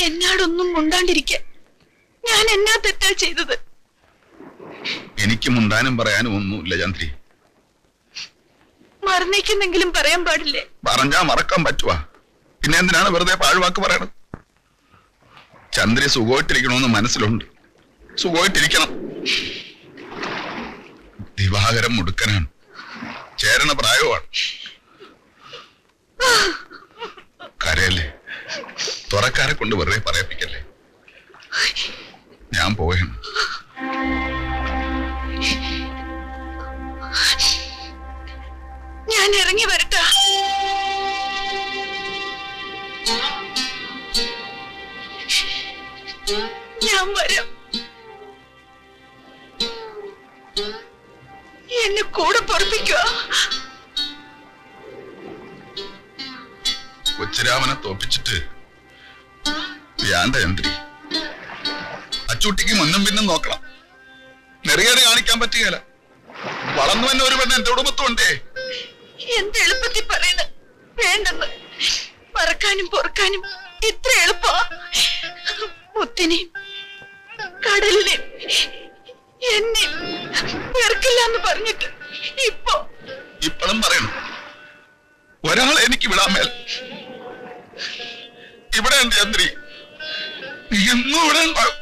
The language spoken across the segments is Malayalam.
എന്നോടൊന്നും മുണ്ടാണ്ടിരിക്കാൻ ഞാൻ എന്നാ തെറ്റാ ചെയ്തത് എനിക്ക് മുണ്ടാനും പറയാനും ഒന്നുമില്ല ചന്ദ്രി മറന്നേക്കുന്നെങ്കിലും പറയാൻ പാടില്ലേ പറഞ്ഞാ മറക്കാൻ പറ്റുവാ പിന്നെ എന്തിനാണ് വെറുതെ പാഴ്വാക്ക് പറയണത് ചന്ദ്രി സുഖമായിട്ടിരിക്കണമെന്ന് മനസ്സിലുണ്ട് സുഖമായിട്ടിരിക്കണം ദിവാകരം മുടുക്കനാണ് ചേരണ പ്രായമാണ് കരയല്ലേ തുറക്കാരെ കൊണ്ട് വെറുതെ പറയിപ്പിക്കല്ലേ ഞാൻ പോവുകയാണ് ഞാൻ ഇറങ്ങി വരട്ടാ ഞാൻ വരാം എന്നെ കൂടെ പൊറപ്പിക്കുക കൊച്ചുരാമനെ തോപ്പിച്ചിട്ട് വേണ്ട ചന്ദ്രി അച്ചൂട്ടിക്ക് മുന്നും പിന്നും നോക്കണം നെറിയേറി കാണിക്കാൻ പറ്റുകയില്ല വളർന്നു തന്നെ ഒരു പെണ്ണ് എന്റെ കുടുംബത്തുണ്ടേ എന്ത് എളുപ്പത്തിൽ പറയുന്നത് വേണ്ടെന്ന് മറക്കാനും പൊറുക്കാനും ഇത്ര എളുപ്പ മുത്തിനെയും കടലിനെയും എന്നെ വെറുക്കില്ല എന്ന് പറഞ്ഞിട്ട് ഇപ്പൊ ഇപ്പോഴും പറയണം ഒരാളെ എനിക്ക് വിടാൻ മേൽ ഇവിടെ ഉണ്ട് ചന്ദ്രി നീ എന്നും ഇവിടെ ഉണ്ടാവും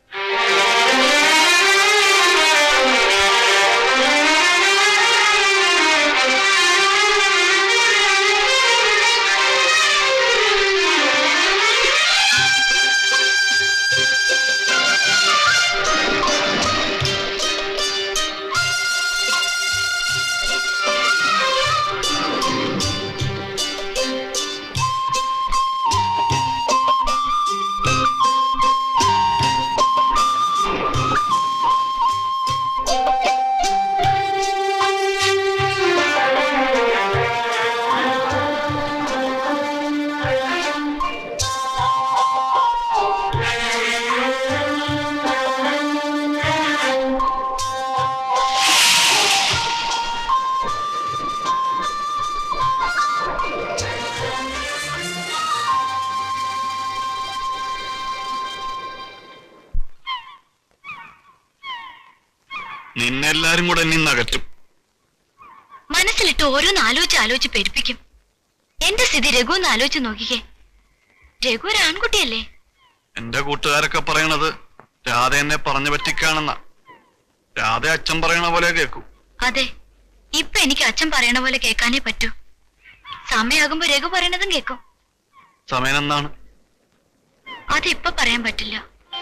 നിന്നെല്ലാരും കൂടെ എന്നെ ഇന്ന് അകറ്റും മനസ്സിലിട്ട് ഓരോന്ന് ആലോചിച്ച് ആലോചിച്ച് പെരുപ്പിക്കും എന്റെ സ്ഥിതി രഘു ഒന്ന് ആലോചിച്ച് നോക്കിക്കേ രഘു ഒരു ആൺകുട്ടിയല്ലേ എന്റെ കൂട്ടുകാരൊക്കെ പറയണത് രാധ എന്നെ പറഞ്ഞു പറ്റിക്കാണെന്ന രാധ അച്ഛൻ പറയണ പോലെ കേൾക്കൂ അതെ ഇപ്പൊ എനിക്ക് അച്ഛൻ പറയണ പോലെ കേൾക്കാനേ പറ്റൂ സമയാകുമ്പോ രഘു പറയണതും കേൾക്കും സമയം എന്താണ് അതിപ്പൊ പറയാൻ പറ്റില്ല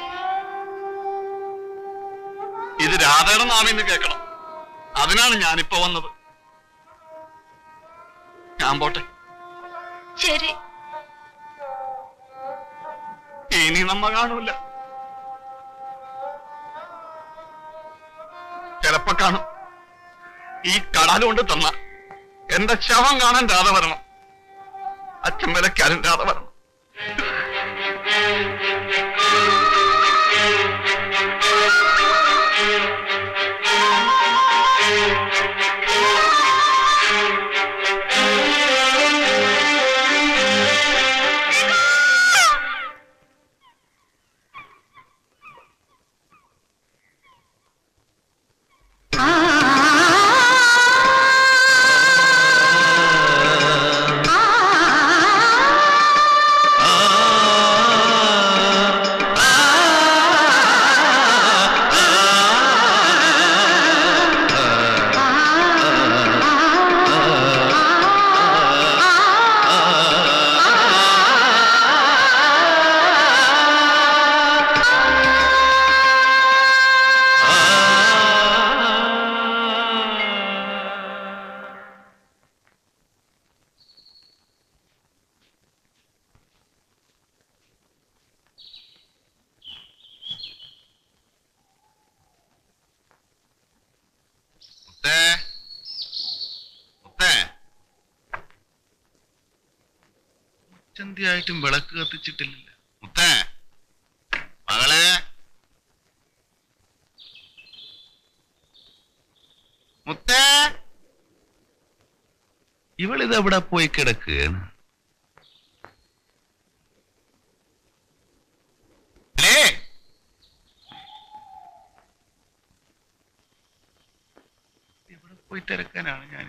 ഇത് രാധയുടെ നാവിന്ന് കേൾക്കണം അതിനാണ് ഞാനിപ്പോ വന്നത് ഞാൻ പോട്ടെ ശരി ഇനി നമ്മ കാണൂല ചിലപ്പോ കാണും ഈ കടലുകൊണ്ട് തന്ന എന്റെ ശവം കാണാൻ രാധ വരണം അച്ഛൻ വിലക്കാനും രാധ വരണം മുത്തേ മുത്തേ ചന്തിയായിട്ടും വിളക്ക് കത്തിച്ചിട്ടില്ല മുത്തേ മകളെ മുത്തേ ഇവളിത് എവിടെ പോയി കിടക്കുകയാണ് പോയി തിരക്കാനാണ് ഞാൻ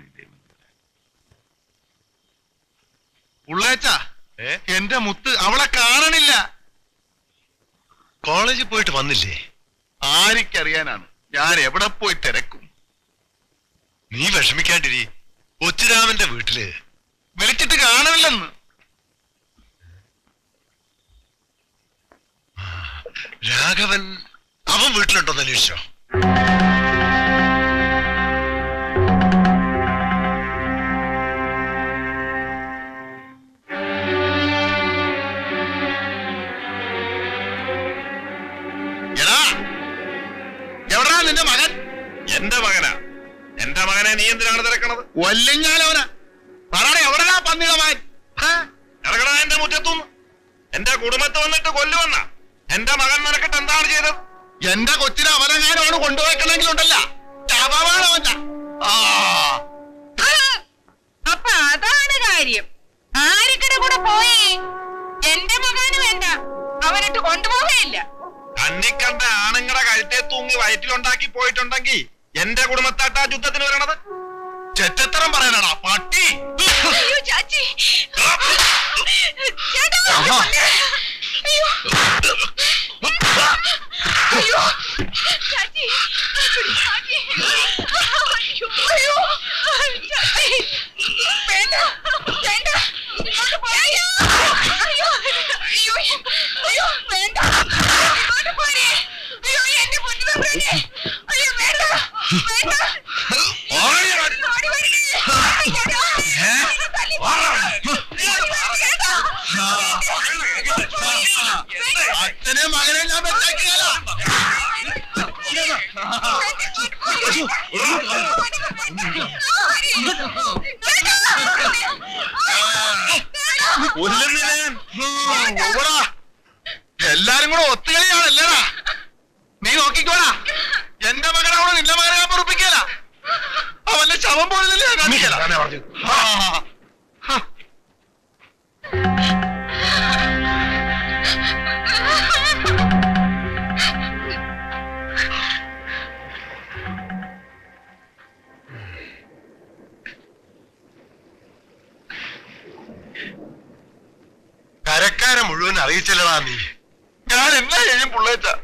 ഉള്ളേച്ച ഏ എന്റെ മുത്ത് അവളെ കാണണില്ല കോളേജിൽ പോയിട്ട് വന്നില്ലേ ആരിക്കറിയാനാണ് ഞാൻ എവിടെ പോയി തിരക്കും നീ വിഷമിക്കാണ്ടിരി കൊച്ചുരാമന്റെ വീട്ടില് വിളിച്ചിട്ട് കാണണില്ലെന്ന് രാഘവൻ അവൻ വീട്ടിലുണ്ടോന്ന് അന്വേഷിച്ചോ എടാ എവിടാ നിന്റെ മകൻ എന്റെ മകനാ എന്റെ മകനെ നീ എന്തിനാണ് തിരക്കണത് കൊല്ലിഞ്ഞാലവനാ പറയണ എവിടെയാ പന്നിയുടെ മകൻ ഹാ? ഇറങ്ങടാ എന്റെ മുറ്റത്തുനിന്ന് എന്റെ കുടുംബത്ത് വന്നിട്ട് കൊല്ലുവന്ന എന്റെ മകൻ നിനക്കിട്ട് എന്താണ് ചെയ്തത് എന്റെ കൊച്ചിനെ അവനെങ്ങാനുമാണ് കൊണ്ടുപോയിക്കണമെങ്കിലുണ്ടല്ല ചാപാവാണവന്റെ ആ അപ്പൊ അതാണ് കാര്യം ആരിക്കടെ കൂടെ പോയി എന്റെ മകന് വേണ്ട അവനിട്ട് കൊണ്ടുപോവുകയില്ല കണ്ണിക്കണ്ട ആണുങ്ങളുടെ കഴുത്തെ തൂങ്ങി വയറ്റിലുണ്ടാക്കി പോയിട്ടുണ്ടെങ്കിൽ എന്റെ കുടുംബത്താട്ടാ യുദ്ധത്തിന് വരണത് ചെറ്റത്തരം പറയാനാടാ പട്ടി അയ്യോ ചാച്ചി ചേട്ടാ ആഹാ. അയ്യോ അയ്യോ ചാച്ചി ചാച്ചി അയ്യോ അയ്യോ ചാച്ചി വേണ്ട വേണ്ട ഇങ്ങോട്ട് പോരെ. അയ്യോ അയ്യോ അയ്യോ വേണ്ട ഇങ്ങോട്ട് പോരെ. അയ്യോ എന്റെ പൊന്നുതമ്പുരാനെ. അയ്യോ വേണ്ട വേണ്ട ഓടി വരണേ. അയ്യടാ. എന്നെ തല്ലി വേണ്ട. അച്ഛനെ മകനെ ഞാൻ വെച്ചേക്കുകയല്ല. കൊല്ലുന്നില്ല ഞാൻ ഉം, ഉവ്വടാ. എല്ലാരും കൂടെ ഒത്തുകളിയാണല്ലേടാ നീ നോക്കിക്കോടാ എന്റെ മകനവിടെ നിന്റെ മകനെ ഞാൻ പൊറപ്പിക്കല അവന്റെ ശവം പോലില്ലേ ഞാൻ കാണിക്കല ആ, ആ. കരക്കാരെ മുഴുവൻ അറിയിച്ചല്ലടാ നീ ഞാൻ എന്നാ ചെയ്യും പുള്ളേച്ച